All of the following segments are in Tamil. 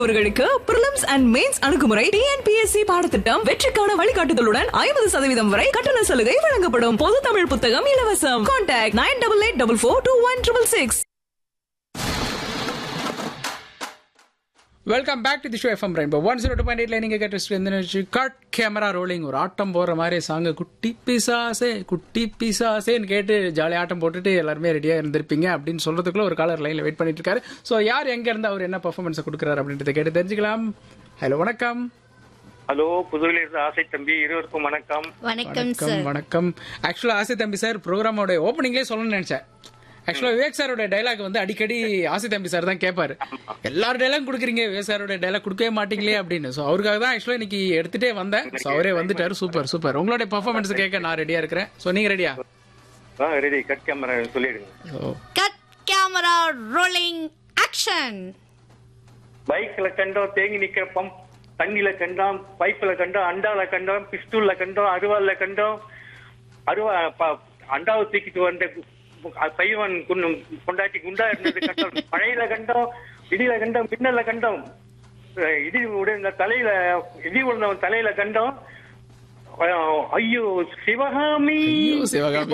அவர்களுக்கு பிரிலிம்ஸ் அண்ட் மெயின்ஸ் அணுகுமுறை டிஎன்பிஎஸ்சி பாடத்திட்டம் வெற்றிக்கான வழிகாட்டுதலுடன் ஐம்பது சதவீதம் வரை கட்டண சலுகை வழங்கப்படும் பொது தமிழ் புத்தகம் இலவசம் contact nine double eight double four two one triple six welcome back to the show FM rainbow one zero two point எயிட்ல நீங்க கேட்டு இந்த நிகழ்ச்சி கட் கேமரா ரோலிங் ஒரு ஆட்டம் போற மாதிரி சாங் குட்டி பிசாசே குட்டி பிசாசேன்னு கேட்டு ஜாலி ஆட்டம் போட்டுட்டு எல்லாருமே ரெடியா இருந்திருப்பீங்க அப்படின்னு சொல்றதுக்குள்ள ஒரு காலர் லைன்ல வெயிட் பண்ணிட்டு இருக்காரு ஸோ யார் எங்க இருந்து அவர் என்ன பர்ஃபார்மன்ஸ் கொடுக்குறாரு அப்படின்றத கேட்டு தெரிஞ்சுக்கலாம் ஹலோ வணக்கம் ஹலோ புதுவையில் இருந்து ஆசை தம்பி இருவருக்கும் வணக்கம் வணக்கம் வணக்கம் சார் வணக்கம் ஆக்சுவலா ஆசை தம்பி சார் ப்ரோக்ராமோட ஓப்பனிங்லேயே சொல்லணும்னு நினைச்சேன் ஆக்சுவலா விவேக் சாரோட டைலாக் வந்து அடிக்கடி ஆசை தம்பி சார் தான் கேட்பாரு எல்லாரும் டைலாக் கொடுக்குறீங்க விவேக் சாரோட டைலாக் கொடுக்கவே மாட்டீங்களே அப்படின்னு ஸோ அவருக்காக தான் ஆக்சுவலா இன்னைக்கு எடுத்துட்டே வந்தேன் ஸோ அவரே வந்துட்டாரு சூப்பர் சூப்பர் உங்களுடைய பர்ஃபார்மன்ஸ் கேட்க நான் ரெடியா இருக்கிறேன் ஸோ நீங்க ரெடியா ஆ ரெடி கட் கேமரா சொல்லிடுங்க so cut camera rolling action பைக்ல கண்டோம் தேங்கி நிக்கிற பம்ப் தண்ணில கண்டோம் பைப்ல கண்டோம் அண்டால கண்டோம் பிஸ்டூல்ல கண்டோம் அருவாள்ல கண்டோம் அருவா ப- அண்டாவை தூக்கிட்டு வந்த கு- பையவன் குன்னு கொண்டாட்டி குண்டா இருந்தது கண்டோம் மழையில கண்டோம் இடியில கண்டோம் மின்னல்ல கண்டோம் அஹ் இடி விழுந்த தலையில இடி விழுந்தவன் தலையில கண்டோம் அஹ் ஐயோ சிவகாமி ஐயோ சிவகாமி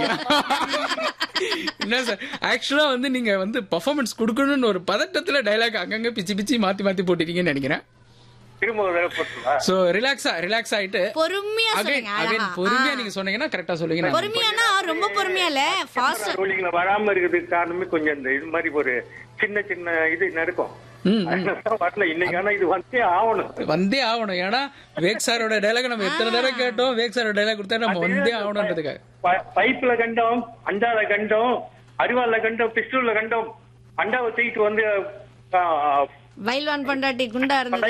என்ன சார் ஆக்சுவலா வந்து நீங்க வந்து பர்ஃபார்மன்ஸ் கொடுக்கணும்னு ஒரு பதட்டத்துல டைலாக் அங்கங்க பிச்சு பிச்சு மாத்தி மாத்தி போட்டிருக்கீங்கன்னு நினைக்கிறேன் திரும்ப ஒரு தடவை போட்டுருவா ஸோ ரிலாக்ஸா ரிலாக்ஸ் ஆயிட்டு பொறுமையா அகைன் சொல்லுங்க அகைன் அழகா. பொறுமையா ஆ. நீங்க சொன்னீங்கன்னா கரெக்டா சொல்லுவீங்க நான் பொறுமையானா ரொம்ப பொறுமையா இல்ல ஃபாஸ்ட் ரோலிங்ல வராம இருக்கிறதுக்கு காரணமே கொஞ்சம் இந்த இது மாதிரி ஒரு சின்ன சின்ன இது நடக்கும் ம், அதனாலதான் வரல இன்னைக்கு ஆனா இது வந்தே ஆகணும் வந்தே ஆகணும் ஏன்னா வேக் சாரோட டைலாக் நம்ம எத்தனை தடவை கேட்டோம் வேக் சாரோட டைலாக் கொடுத்தா நம்ம வந்தே ஆகணும்ன்றதுக்காக ப- பைப்ல கண்டோம் அண்டால கண்டோம் அரிவாள்ல கண்டோம் பிஸ்டூல்ல கண்டோம் அண்டாவை தூக்கிட்டு வந்து ஆ, வைல்வான் பொண்டாட்டி குண்டா இருந்தது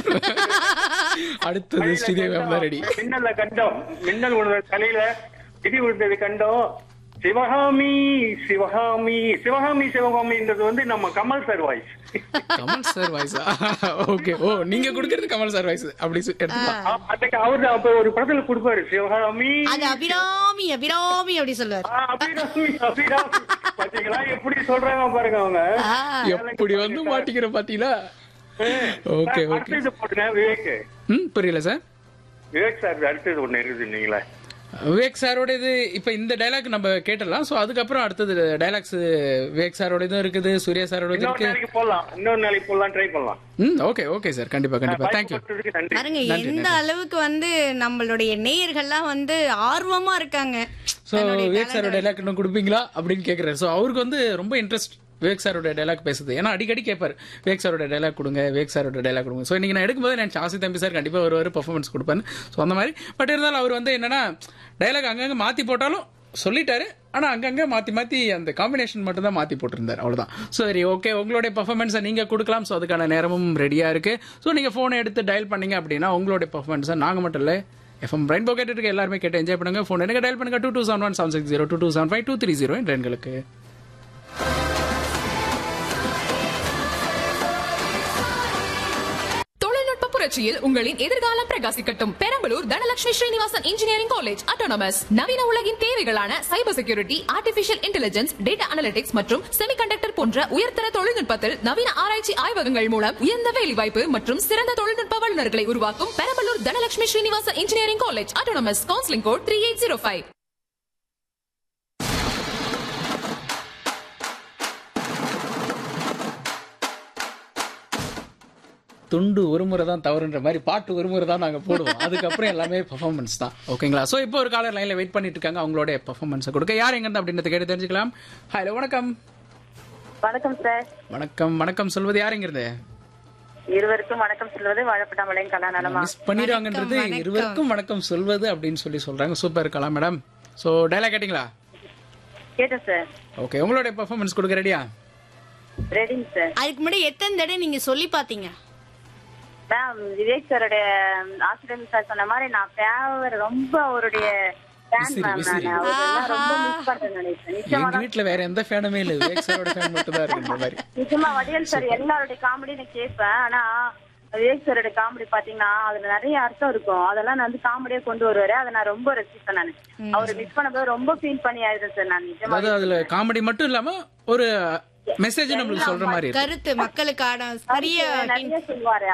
அடுத்தது தலையில ஸ்ரீதேவி கண்டோம், மேம் ரெடி மின்னல்ல கண்டோம் மின்னல் விழுந்த தலையில இடி விழுந்தது கண்டோம் சிவகாமி சிவகாமி சிவகாமி சிவகாமின்றது வந்து நம்ம Kamal sir voice Kamal sir வாய்ஸா ஓகே ஓ நீங்க கொடுக்கறது கமல் சார் வாய்ஸ் அப்படி சொ- எடுத்துக்கலாம் அதுக்கு அவரு அப்ப ஒரு படத்துல கொடுப்பாரு சிவகாமி அது அபிராமி அபிராமி அப்படி சொல்லுவார் ஆ, அபிராமி அபிராமி பாத்தீங்களா எப்படி சொல்றாங்க பாருங்க அவங்க ஆ. எப்படி வந்து மாட்டிக்கிற பாத்தீங்களா ஓகே ஓகே அடுத்தது போட்டுங்க விவேக் ம் புரியல சார் விவேக் சார் அடுத்தது ஒண்ணு இருக்குது நீங்களே விவேக் சாரோட இது இப்ப இந்த டைலாக் நம்ம கேட்டலாம் சோ அதுக்கப்புறம் அடுத்தது டைலாக்ஸ் விவேக் சாரோட இதுவும் இருக்குது சூர்யா சாரோட இது இன்னொரு இருக்கு நாளைக்கு போடலாம் இன்னொரு நாளைக்கு போடலாம் ட்ரை பண்ணலாம் ம் ஓகே ஓகே சார் கண்டிப்பா கண்டிப்பா தேங்க்யூ வாய்ப்பு கொடுத்ததுக்கு நன்றி பாருங்க நன்றி, எந்த அளவுக்கு வந்து நம்மளுடைய நேயர்கள்லாம் வந்து ஆர்வமா இருக்காங்க சோ தன்னுடைய விவேக் சாரோட talent-அ டைலாக் இன்னும் கொடுப்பீங்களா அப்படின்னு கேக்குறாரு சோ அவருக்கு வந்து ரொம்ப இன்ட்ரெஸ்ட் விவேக் சாரோட டைலாக் பேசுது ஏன்னா அடிக்கடி கேட்பாரு விவேக் சாரோட டைலாக் கொடுங்க விவேக் சாரோட டைலாக் கொடுங்க ஸோ இன்னைக்கு நான் எடுக்கும்போது நான் ஆசி தம்பி சார் கண்டிப்பா வருவார் பர்ஃபார்மன்ஸ் கொடுப்பேன் ஸோ அந்த மாதிரி பட் இருந்தாலும் அவர் வந்து என்னன்னா டைலாக் அங்கங்க மாத்தி போட்டாலும் சொல்லிட்டாரு ஆனா அங்கங்க மாத்தி மாத்தி அந்த காம்பினேஷன் மட்டும் தான் மாத்தி போட்டிருந்தாரு அவ்வளவுதான் சரி ஓகே உங்களுடைய பர்ஃபார்மன்ஸை நீங்க கொடுக்கலாம் ஸோ அதுக்கான நேரமும் ரெடியா இருக்கு ஸோ நீங்க போனை எடுத்து டயல் பண்ணீங்க அப்படின்னா உங்களுடைய பர்ஃபார்மன்ஸை நாங்க மட்டும் இல்லை எஃப்எம் ரெயின்போ கேட்டு இருக்க எல்லாருமே கேட்டு என்ஜாய் பண்ணுங்க ஃபோன் எனக்கு டயல் பண்ணுங்க two two seven one seven six zero two two seven five two three zero என்ற எண்களுக்கு தொழில்நுட்ப புரட்சியில் உங்களின் எதிர்காலம் பிரகாசிக்கட்டும் Perambalur Dhanalakshmi Srinivasan engineering college autonomous நவீன உலகின் தேவைகளான cyber security artificial intelligence data analytics மற்றும் செமிகண்டக்டர் போன்ற உயர்தர தொழில்நுட்பத்தில் நவீன ஆராய்ச்சி ஆய்வகங்கள் மூலம் உயர்ந்த வேலைவாய்ப்பு மற்றும் சிறந்த தொழில்நுட்ப வல்லுநர்களை உருவாக்கும் Perambalur Dhanalakshmi Srinivasan engineering college autonomous counselling code three eight zero five துண்டு ஒரு முறை தான் தவறுன்ற மாதிரி பாட்டு ஒரு முறை தான் நாங்க போடுவோம் அதுக்கப்புறம் எல்லாமே பெர்ஃபார்மன்ஸ் தான் ஓகேங்களா சோ இப்போ ஒரு காலர் லைன்ல வெயிட் பண்ணிட்டு இருக்காங்க அவங்களோட பெர்ஃபார்மன்ஸை கொடுக்க யார் எங்க இருந்து அப்படின்றத கேட்டு தெரிஞ்சுக்கலாம் ஹலோ வணக்கம் வணக்கம் சார் வணக்கம் வணக்கம் சொல்வது யார் எங்க இருந்து இருவருக்கும் வணக்கம் சொல்வது வாழப்பட்டாமலையும் கலா நலமா மிஸ் பண்ணிடுவாங்கன்றது வணக்கம். இருவருக்கும் வணக்கம் சொல்வது அப்படின்னு சொல்லி சொல்றாங்க சூப்பர் இருக்கலாம் மேடம் சோ டைலாக் கேட்டிங்களா கேட்டேன் சார் ஓகே உங்களுடைய பெர்ஃபார்மன்ஸ் கொடுக்க ரெடியா ரெடிங்க சார் அதுக்கு முன்னாடி எத்தனை தடவை நீங்க சொல்லி பாத்தீங்க மேம் விவேக் சாரோட ஆசிரியர் சார் சொன்ன மாதிரி நான் ஃபேவர் ரொம்ப அவருடைய ஃபேன் விசிறி, மேம் விசிறி. நான் அவரெல்லாம் ரொம்ப மிஸ் பண்றேன் நினைச்சேன் நிச்சயமா எங்க வீட்ல வேற எந்த ஃபேனுமே இல்ல விவேக் சாரோட ஃபேன் மட்டும் தான் இருக்குன்ற மாதிரி நிச்சயமா வடிவேல் சார் எல்லாருடைய காமெடி நான் கேட்பேன் ஆனா விவேக் சாரோட காமெடி பாத்தீங்கன்னா அதுல நிறைய அர்த்தம் இருக்கும் அதெல்லாம் நான் வந்து காமெடியா கொண்டு வருவாரு அதை நான் ரொம்ப ரசிப்பேன் நான் அவரை மிஸ் பண்ணும்போது ரொம்ப ஃபீல் பண்ணி ஆயிடுறேன் சார் நான் நிஜமா அதாவது அதுல காமெடி மட்டும் இல்லாம ஒரு மெசேஜ் நம்மளுக்கு சொல்ற மாதிரி இருக்கும் கருத்து மக்களுக்கான பெரிய நிறைய சொல்லுவாரு